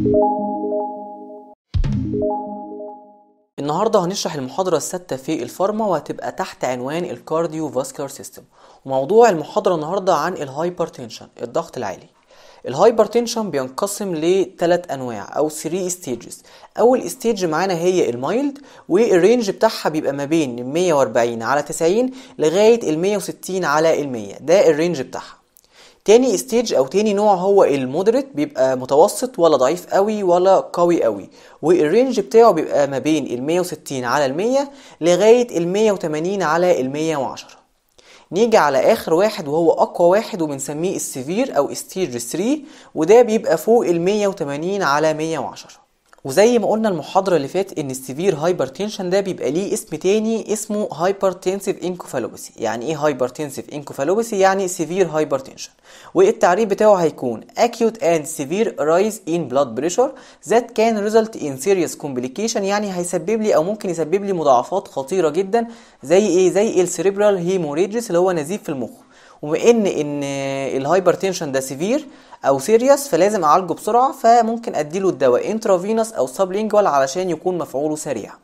النهارده هنشرح المحاضرة السادسة في الفارما وهتبقى تحت عنوان الكارديو فاسكولار سيستم وموضوع المحاضرة النهارده عن الهايبرتنشن الضغط العالي الهايبرتنشن بينقسم لثلاث انواع او 3 ستيجز اول ستيج معانا هي المايلد والرينج بتاعها بيبقى ما بين 140 على 90 لغايه ال 160 على ال 100 ده الرينج بتاعها تاني ستيج او تاني نوع هو المودريت بيبقى متوسط ولا ضعيف قوي ولا قوي قوي والرينج بتاعه بيبقى ما بين ال 160 على ال 100 لغايه ال 180 على ال 110 نيجي على اخر واحد وهو اقوى واحد وبنسميه السيفير او ستيج 3 وده بيبقى فوق ال 180 على 110 وزي ما قلنا المحاضرة اللي فاتت ان السيفير هايبرتنشن ده بيبقى ليه اسم تاني اسمه هايبرتنسيف انكوفالوباسي يعني ايه هايبرتنسيف انكوفالوباسي يعني سيفير هايبرتنشن والتعريف بتاعه هيكون acute and severe rise in blood pressure that can result in serious complication يعني هيسبب لي او ممكن يسبب لي مضاعفات خطيرة جدا زي ايه زي السيريبرال هيموريجس اللي هو نزيف في المخ وبما ان ان الهايبرتنشن ده سيفير او سيريس فلازم اعالجه بسرعه فممكن اديله الدواء انترافينوس او سبلينجوال علشان يكون مفعوله سريع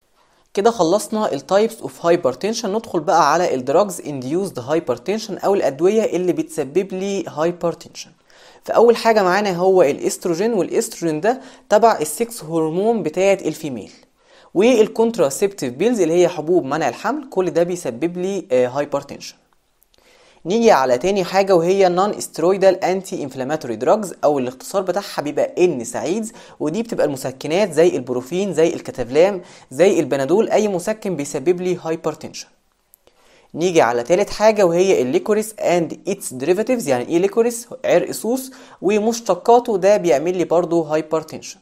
كده خلصنا التايبس اوف هايبرتنشن ندخل بقى على الدراجز انديوزد هايبرتنشن او الادويه اللي بتسبب لي هايبرتنشن فاول حاجه معانا هو الاستروجين والاستروجين ده تبع السكس هرمون بتاعه الفيميل والكونتراسبتيف بيلز اللي هي حبوب منع الحمل كل ده بيسبب لي هايبرتنشن نيجي على تاني حاجة وهي نون استرويدال انتي انفلاماتوري دراجز او الاختصار بتاعها بيبقى ان سعيدز ودي بتبقى المسكنات زي البروفين زي الكتافلام زي البنادول اي مسكن بيسبب لي هايبرتنشن نيجي على تالت حاجة وهي الليكوريس اند اتس ديريفاتيفز يعني ايه ليكوريس عرق سوس ومشتقاته ده بيعمل لي برضو هايبرتنشن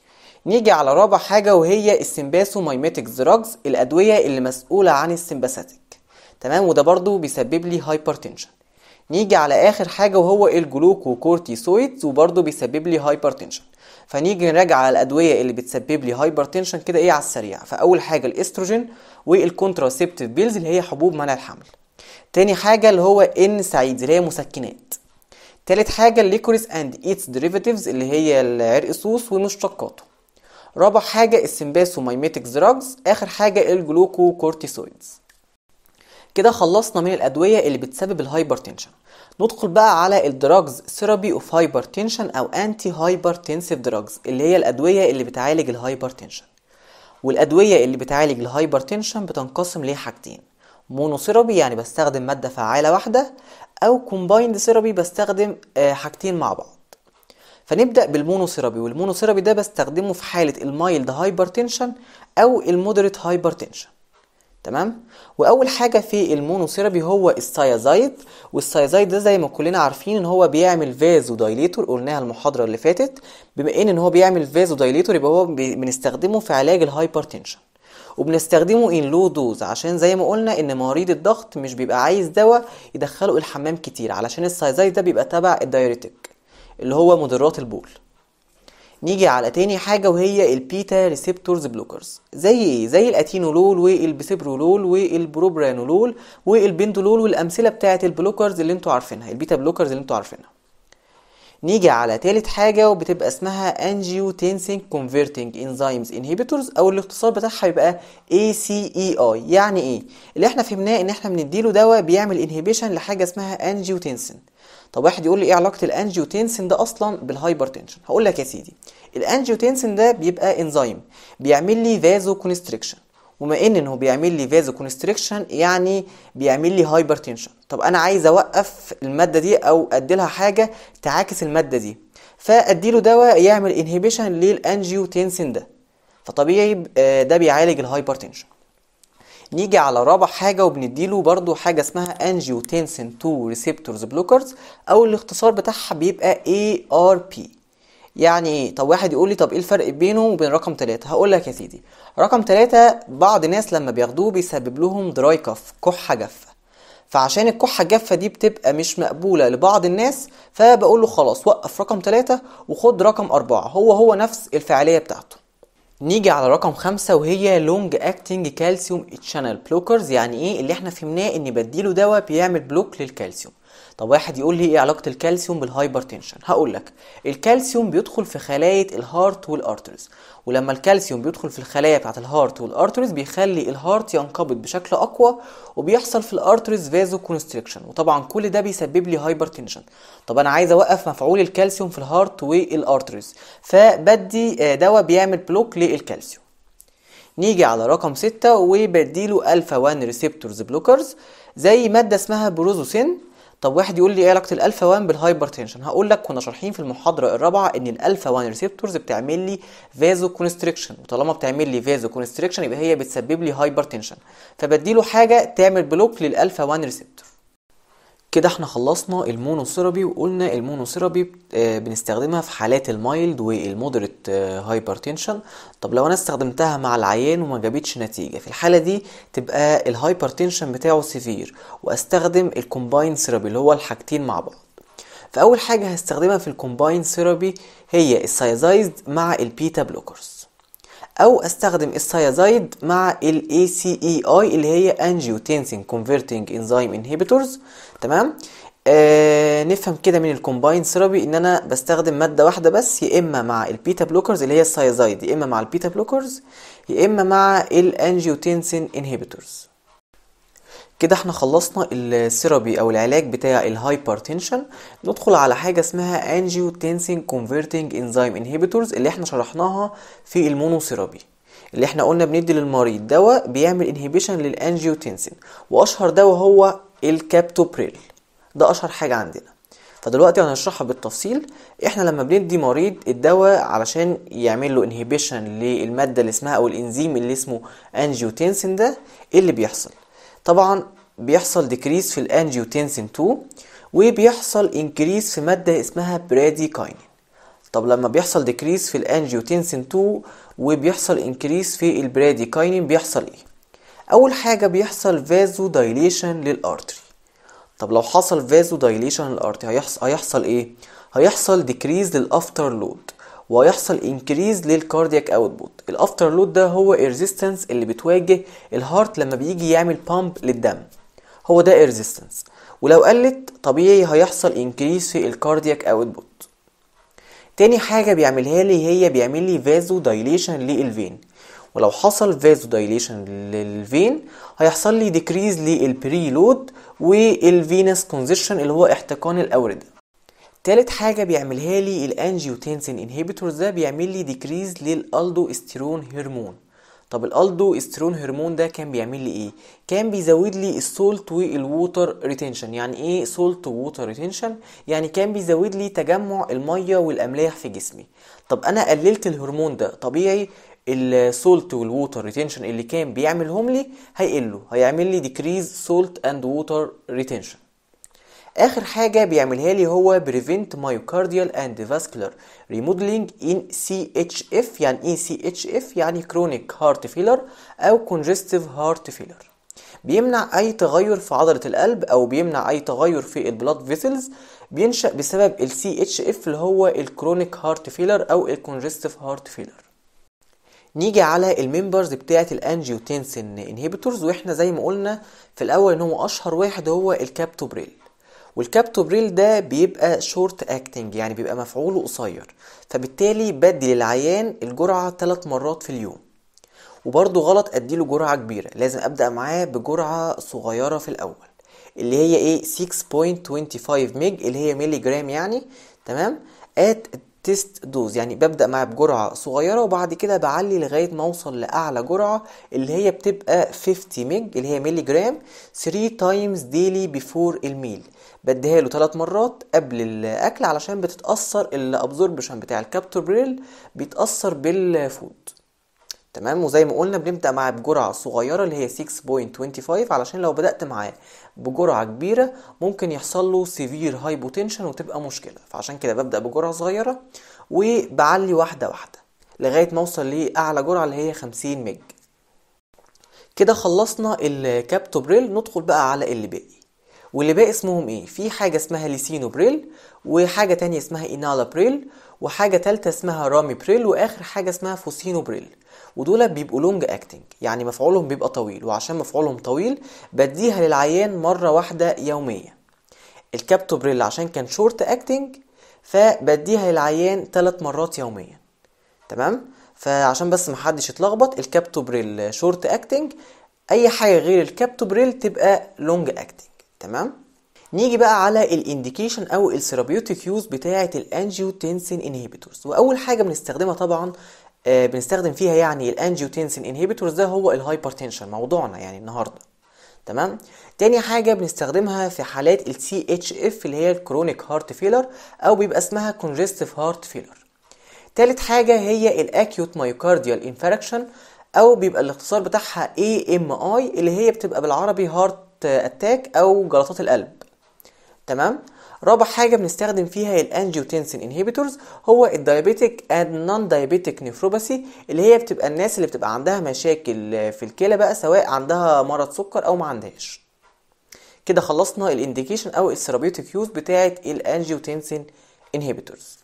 نيجي على رابع حاجة وهي السمباسو مايميتكس دراجز الأدوية اللي مسؤولة عن السمباثيك تمام وده برضو بيسبب لي هايبرتنشن نيجي على اخر حاجه وهو الجلوكوكورتيسويدز وبرضو بيسبب لي هايبرتنشن فنيجي نراجع على الادويه اللي بتسبب لي هايبرتنشن كده ايه على السريع فاول حاجه الاستروجين والكونتراسبتيف بيلز اللي هي حبوب منع الحمل تاني حاجه اللي هو ان سعيد اللي هي مسكنات تالت حاجه الليكوريس اند ايتس ديريفاتيفز اللي هي العرق سوس ومشتقاته رابع حاجه السمباسو مايميتكس دراجز اخر حاجه الجلوكوكورتيسويدز كده خلصنا من الادويه اللي بتسبب الهايبرتنشن ندخل بقى على الدراجز ثيرابي اوف هايبرتنشن او انتي هايبرتنسيف دراجز اللي هي الادويه اللي بتعالج الهايبرتنشن والادويه اللي بتعالج الهايبرتنشن بتنقسم لحاجتين مونوثيرابي يعني بستخدم ماده فعاله واحده او كومبايند ثيرابي بستخدم حاجتين مع بعض فنبدا بالمونوثيرابي والمونوثيرابي ده بستخدمه في حاله المايلد هايبرتنشن او المودريت هايبرتنشن تمام واول حاجه في المونوثيرابي هو السايازايد والسايازايد ده زي ما كلنا عارفين ان هو بيعمل فازو دايليتور قلناها المحاضره اللي فاتت بما ان ان هو بيعمل فازو دايليتور يبقى هو بنستخدمه في علاج الهايبرتنشن وبنستخدمه ان لو دوز عشان زي ما قلنا ان مريض الضغط مش بيبقى عايز دواء يدخله الحمام كتير علشان السايزايد ده بيبقى تبع الدايوريتك اللي هو مضرات البول نيجي على تاني حاجة وهي البيتا ريسبتورز بلوكرز زي ايه؟ زي الاتينولول والبيسبرولول والبروبرانولول والبندولول والامثلة بتاعة البلوكرز اللي انتوا عارفينها البيتا بلوكرز اللي انتوا عارفينها نيجي على تالت حاجة وبتبقى اسمها انجيوتنسين كونفرتنج انزيمز انهبيتورز او الاختصار بتاعها يبقى ACEI يعني ايه؟ اللي احنا فهمناه ان احنا بنديله دواء بيعمل انهبيشن لحاجة اسمها انجيوتنسين طب واحد يقول لي ايه علاقه الانجيوتنسين ده اصلا بالهايبرتنشن هقول لك يا سيدي الانجيوتنسين ده بيبقى انزيم بيعمل لي فازو كونستريكشن وما ان انه بيعمل لي فازو كونستريكشن يعني بيعمل لي هايبرتنشن طب انا عايز اوقف الماده دي او ادي لها حاجه تعاكس الماده دي فادي له دواء يعمل انهبيشن للانجيوتنسين ده فطبيعي ده بيعالج الهايبرتنشن نيجي على رابع حاجه وبنديله برضو حاجه اسمها انجيوتنسين 2 ريسبتورز بلوكرز او الاختصار بتاعها بيبقى ARP يعني ايه طب واحد يقول لي طب ايه الفرق بينه وبين رقم 3 هقول لك يا سيدي رقم 3 بعض الناس لما بياخدوه بيسبب لهم دراي كف كحه جافه فعشان الكحه الجافه دي بتبقى مش مقبوله لبعض الناس فبقول له خلاص وقف رقم 3 وخد رقم 4 هو هو نفس الفعاليه بتاعته نيجي على رقم خمسة وهي لونج اكتنج كالسيوم تشانل بلوكرز يعني ايه اللي احنا فهمناه اني بديله دواء بيعمل بلوك للكالسيوم طب واحد يقول لي ايه علاقه الكالسيوم بالهايبرتنشن هقول لك الكالسيوم بيدخل في خلايا الهارت والارترز ولما الكالسيوم بيدخل في الخلايا بتاعه الهارت والارترز بيخلي الهارت ينقبض بشكل اقوى وبيحصل في الارترز فازو كونستريكشن وطبعا كل ده بيسبب لي هايبرتنشن طب انا عايز اوقف مفعول الكالسيوم في الهارت والارترز فبدي دواء بيعمل بلوك للكالسيوم نيجي على رقم ستة وبديله الفا 1 ريسبتورز بلوكرز زي مادة اسمها بروزوسين طب واحد يقول لي ايه علاقة الالفا 1 بالهايبرتنشن هقول لك كنا شارحين في المحاضرة الرابعة ان الالفا 1 ريسبتورز بتعمل لي فازو كونستريكشن وطالما بتعمل لي فازو كونستريكشن يبقى هي بتسبب لي هايبرتنشن فبديله حاجة تعمل بلوك للالفا 1 ريسبتور كده احنا خلصنا المونوثيرابي وقلنا المونوثيرابي بنستخدمها في حالات المايلد والمودريت هايبرتنشن طب لو انا استخدمتها مع العيان وما جابتش نتيجه في الحاله دي تبقى الهايبرتنشن بتاعه سيفير واستخدم الكومباين ثيرابي اللي هو الحاجتين مع بعض فاول حاجه هستخدمها في الكومباين ثيرابي هي السايزايزد مع البيتا بلوكرز او استخدم السايازايد مع ال ACEI اللي هي Angiotensin Converting Enzyme Inhibitors تمام آه نفهم كده من الكومباين ثيرابي ان انا بستخدم ماده واحده بس يا اما مع البيتا بلوكرز اللي هي السايازايد يا اما مع البيتا بلوكرز يا اما مع الانجيوتنسين انهبيتورز كده احنا خلصنا الثيرابي او العلاج بتاع الهايبرتنشن ندخل على حاجه اسمها انجيوتنسين كونفرتنج انزيم انهبيتورز اللي احنا شرحناها في المونوثيرابي اللي احنا قلنا بندي للمريض دواء بيعمل انهبيشن للانجيوتنسين واشهر دواء هو الكابتوبريل ده اشهر حاجه عندنا فدلوقتي هنشرحها بالتفصيل احنا لما بندي مريض الدواء علشان يعمل له انهبيشن للماده اللي اسمها او الانزيم اللي اسمه انجيوتنسين ده ايه اللي بيحصل طبعا بيحصل ديكريس في الانجيوتنسين 2 وبيحصل انكريس في ماده اسمها براديكاينين طب لما بيحصل ديكريس في الانجيوتنسين 2 وبيحصل انكريس في البراديكاينين بيحصل ايه اول حاجه بيحصل فازو دايليشن للارتري طب لو حصل فازو دايليشن للارتري هيحصل هيحصل ايه هيحصل ديكريز للافتر لود وهيحصل انكريز للكاردياك اوتبوت الافتر لود ده هو الريزيستنس اللي بتواجه الهارت لما بيجي يعمل بامب للدم هو ده الريزيستنس ولو قلت طبيعي هيحصل انكريز في الكاردياك اوتبوت تاني حاجه بيعملها لي هي بيعمل لي فازو دايليشن للفين ولو حصل فازو دايليشن للفين هيحصل لي ديكريز للبري لود والفينس كونزيشن اللي هو احتقان الاورده تالت حاجه بيعملها لي الانجيوتنسين انهبيتورز ده بيعمل لي ديكريز للالدو استيرون هرمون طب الالدو استيرون هرمون ده كان بيعمل لي ايه كان بيزود لي السولت والووتر ريتنشن يعني ايه سولت ووتر ريتنشن يعني كان بيزود لي تجمع الميه والاملاح في جسمي طب انا قللت الهرمون ده طبيعي السولت والووتر ريتنشن اللي كان بيعملهم لي هيقلوا هيعمل لي ديكريز سولت اند ووتر ريتنشن اخر حاجه بيعملها لي هو prevent myocardial and vascular remodeling in CHF يعني ايه CHF يعني chronic heart failure او congestive heart failure بيمنع اي تغير في عضله القلب او بيمنع اي تغير في البلاد فيسلز بينشا بسبب ال CHF اللي هو الكرونيك هارت فيلر او الكونجستيف هارت فيلر نيجي على الممبرز بتاعه الانجيوتنسين انهبيتورز واحنا زي ما قلنا في الاول ان هو اشهر واحد هو الكابتوبريل والكابتوبريل ده بيبقى شورت اكتنج يعني بيبقى مفعوله قصير فبالتالي بدي للعيان الجرعة 3 مرات في اليوم وبرضه غلط اديله جرعة كبيرة لازم ابدأ معاه بجرعة صغيرة في الاول اللي هي ايه 6.25 ميج اللي هي ميلي جرام يعني تمام ات تيست دوز يعني ببدأ معاه بجرعة صغيرة وبعد كده بعلي لغاية ما اوصل لأعلى جرعة اللي هي بتبقى 50 ميج اللي هي ميلي جرام 3 تايمز ديلي بيفور الميل بديها له 3 مرات قبل الاكل علشان بتتاثر الابزوربشن بتاع الكابتوبريل بيتاثر بالفود تمام وزي ما قلنا بنبدا معاه بجرعه صغيره اللي هي 6.25 علشان لو بدات معاه بجرعه كبيره ممكن يحصل له سيفير هايبوتنشن وتبقى مشكله فعشان كده ببدا بجرعه صغيره وبعلي واحده واحده لغايه ما اوصل لاعلى جرعه اللي هي 50 ميج كده خلصنا الكابتوبريل ندخل بقى على اللي باقي واللي باقي اسمهم ايه في حاجه اسمها ليسينوبريل وحاجه تانية اسمها اينالابريل وحاجه تالتة اسمها راميبريل واخر حاجه اسمها فوسينوبريل ودول بيبقوا لونج اكتنج يعني مفعولهم بيبقى طويل وعشان مفعولهم طويل بديها للعيان مره واحده يوميا الكابتوبريل عشان كان شورت اكتنج فبديها للعيان ثلاث مرات يوميا تمام فعشان بس محدش يتلخبط الكابتوبريل شورت اكتنج اي حاجه غير الكابتوبريل تبقى لونج اكتنج تمام نيجي بقى على الانديكيشن او الثيرابيوتيك يوز بتاعه الانجيوتنسين انهيبيتورز واول حاجه بنستخدمها طبعا آه بنستخدم فيها يعني الانجيوتنسين انهيبيتورز ده هو الهايبرتنشن موضوعنا يعني النهارده تمام تاني حاجه بنستخدمها في حالات السي اتش اف اللي هي الكرونيك هارت فيلر او بيبقى اسمها كونجستيف هارت فيلر تالت حاجه هي الاكيوت مايوكارديال انفاركشن او بيبقى الاختصار بتاعها AMI اللي هي بتبقى بالعربي هارت اتاك او جلطات القلب تمام رابع حاجة بنستخدم فيها الانجيوتنسين انهيبيتورز هو الدايابيتيك اند نون دايابيتيك نيفروباثي اللي هي بتبقى الناس اللي بتبقى عندها مشاكل في الكلى بقى سواء عندها مرض سكر او ما عندهاش كده خلصنا الانديكيشن او الثيرابيوتيك يوز بتاعه الانجيوتنسين انهيبيتورز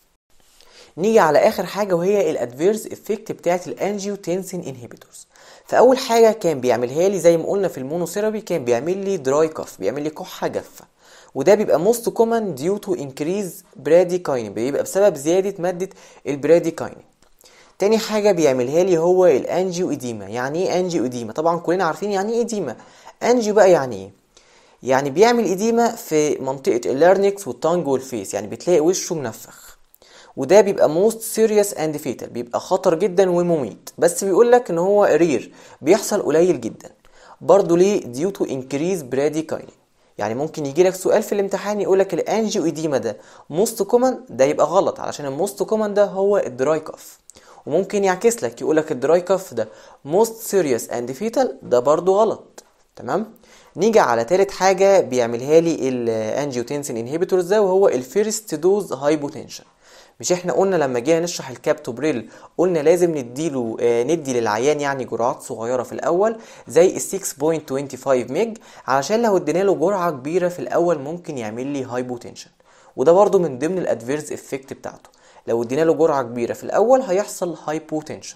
نيجي على اخر حاجه وهي الادفيرس افكت بتاعه الانجيوتنسين انهيبيتورز فاول حاجه كان بيعملها لي زي ما قلنا في المونوثيرابي كان بيعمل لي دراي كاف بيعمل لي كحه جافه وده بيبقى موست كومن ديو تو انكريز براديكاينين بيبقى بسبب زياده ماده البراديكاينين تاني حاجه بيعملها لي هو الانجيو اديما يعني ايه انجيو اديما طبعا كلنا عارفين يعني ايه اديما انجيو بقى يعني ايه يعني بيعمل اديما في منطقه اللارنكس والتانج والفيس يعني بتلاقي وشه منفخ وده بيبقى موست سيريس اند فيتال بيبقى خطر جدا ومميت بس بيقول لك ان هو رير بيحصل قليل جدا برضه ليه ديو تو انكريز براديكاينين يعني ممكن يجي لك سؤال في الامتحان يقول لك الانجيو ايديما ده موست كومن ده يبقى غلط علشان الموست كومن ده هو الدراي كاف وممكن يعكس لك يقول لك الدراي كاف ده موست سيريس اند فيتال ده برضه غلط تمام نيجي على تالت حاجه بيعملها لي الانجيوتنسين انهيبيتورز ده وهو الفيرست دوز هايبوتنشن مش احنا قلنا لما جينا نشرح الكابتوبريل قلنا لازم نديله آه ندي للعيان يعني جرعات صغيره في الاول زي ال 6.25 ميج علشان لو ادينا له جرعه كبيره في الاول ممكن يعمل لي هايبوتنشن وده برضو من ضمن الادفيرز افكت بتاعته لو ادينا له جرعه كبيره في الاول هيحصل هايبوتنشن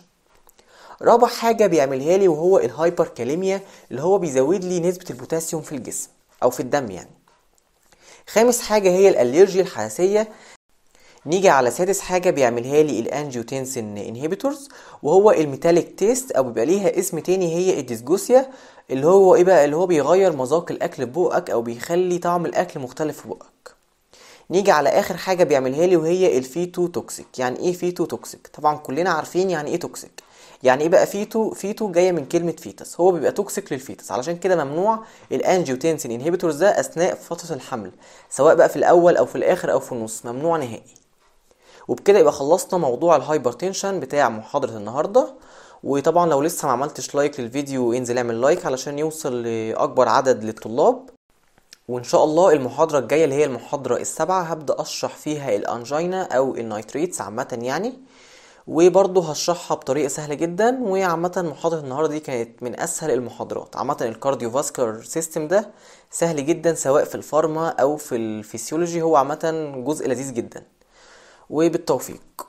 رابع حاجه بيعملها لي وهو الهايبر كاليميا اللي هو بيزود لي نسبه البوتاسيوم في الجسم او في الدم يعني خامس حاجه هي الالرجي الحساسيه نيجي على سادس حاجة بيعملها لي الانجيوتنسين انهيبيتورز وهو الميتاليك تيست او بيبقى ليها اسم تاني هي الديسجوسيا اللي هو ايه بقى اللي هو بيغير مذاق الاكل في بقك او بيخلي طعم الاكل مختلف في بقك نيجي على اخر حاجة بيعملها لي وهي الفيتو توكسيك يعني ايه فيتو توكسيك طبعا كلنا عارفين يعني ايه توكسيك يعني ايه بقى فيتو فيتو جايه من كلمه فيتس هو بيبقى توكسيك للفيتس علشان كده ممنوع الانجيوتنسين انهيبيتورز ده اثناء فتره الحمل سواء بقى في الاول او في الاخر او في النص ممنوع نهائي وبكده يبقى خلصنا موضوع الهايبرتنشن بتاع محاضرة النهاردة وطبعا لو لسه ما عملتش لايك للفيديو انزل اعمل لايك علشان يوصل لأكبر عدد للطلاب وان شاء الله المحاضرة الجاية اللي هي المحاضرة السابعة هبدأ اشرح فيها الانجينا او النيتريتس عامة يعني وبرضه هشرحها بطريقة سهلة جدا وعامة محاضرة النهاردة دي كانت من أسهل المحاضرات عامة الكارديو فاسكولار سيستم ده سهل جدا سواء في الفارما أو في الفسيولوجي هو عامة جزء لذيذ جدا وبالتوفيق